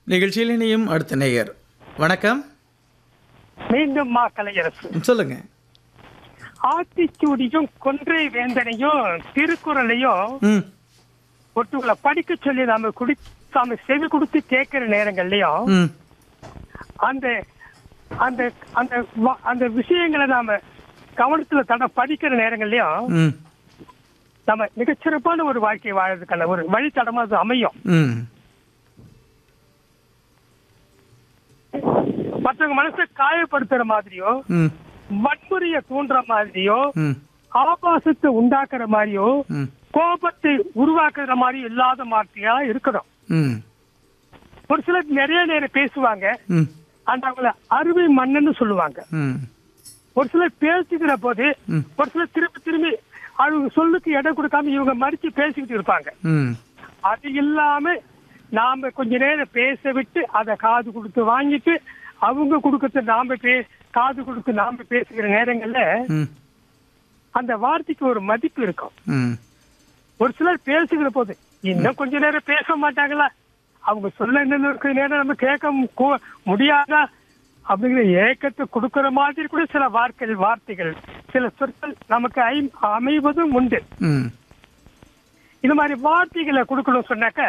நிகழ்ச்சியில் இணையும் அடுத்த நேயர் வணக்கம் மீண்டும் மா கலையரசு சொல்லுங்க ஆத்திச்சூடியும் கொன்றை வேந்தனையும் திருக்குறளையும் ம் ஒட்டுகளை படிக்க சொல்லி நாம குடி நாம செவி கொடுத்து கேட்கிற நேரங்கள்லயும் ம் அந்த அந்த அந்த வ- அந்த விஷயங்களை நாம கவனத்துல தட படிக்கிற நேரங்கள்லயும் ம் நம்ம மிகச்சிறப்பான ஒரு வாழ்க்கை வாழறதுக்கான ஒரு வழித்தடமா அது அமையும் ம் மற்றவங்க மனசை காயப்படுத்துற மாதிரியோ ம் வன்முறையை தூண்டுற மாதிரியோ ம் ஆபாசத்தை உண்டாக்குற மாதிரியோ ம் கோபத்தை உருவாக்குற மாதிரி இல்லாத மாதிரியா இருக்கணும் ம் ஒரு சிலர் நிறைய நேரம் பேசுவாங்க ம் அந்த அவங்கள அருமை மன்னன்னு சொல்லுவாங்க ம் ஒரு சிலர் பேசிக்கிற போது ம். ஒரு சிலர் திருப்பி திரும்பி அவங்க சொல்லுக்கு இடம் கொடுக்காம இவங்க மடிச்சு பேசிக்கிட்டு இருப்பாங்க ம் அது இல்லாம நாம கொஞ்ச நேரம் பேச விட்டு அதை காது கொடுத்து வாங்கிட்டு அவங்க கொடுக்கறத நாம பே காது கொடுத்து நாம பேசுகிற நேரங்கள்ல ம் அந்த வார்த்தைக்கு ஒரு மதிப்பு இருக்கும் ம் ஒரு சிலர் பேசுகிற போது இன்னும் கொஞ்ச நேரம் பேச மாட்டாங்களா அவங்க சொல்ல என்ன இருக்கிற நேரம் நம்ம கேட்க மு- கு- முடியாதா அப்படிங்கிற ஏக்கத்தை கொடுக்கிற மாதிரி கூட சில வார்த்தைகள் வார்த்தைகள் சில சொற்கள் நமக்கு ஐ- அமைவதும் உண்டு ம் இந்த மாதிரி வார்த்தைகளை கொடுக்கணும் சொன்னாக்க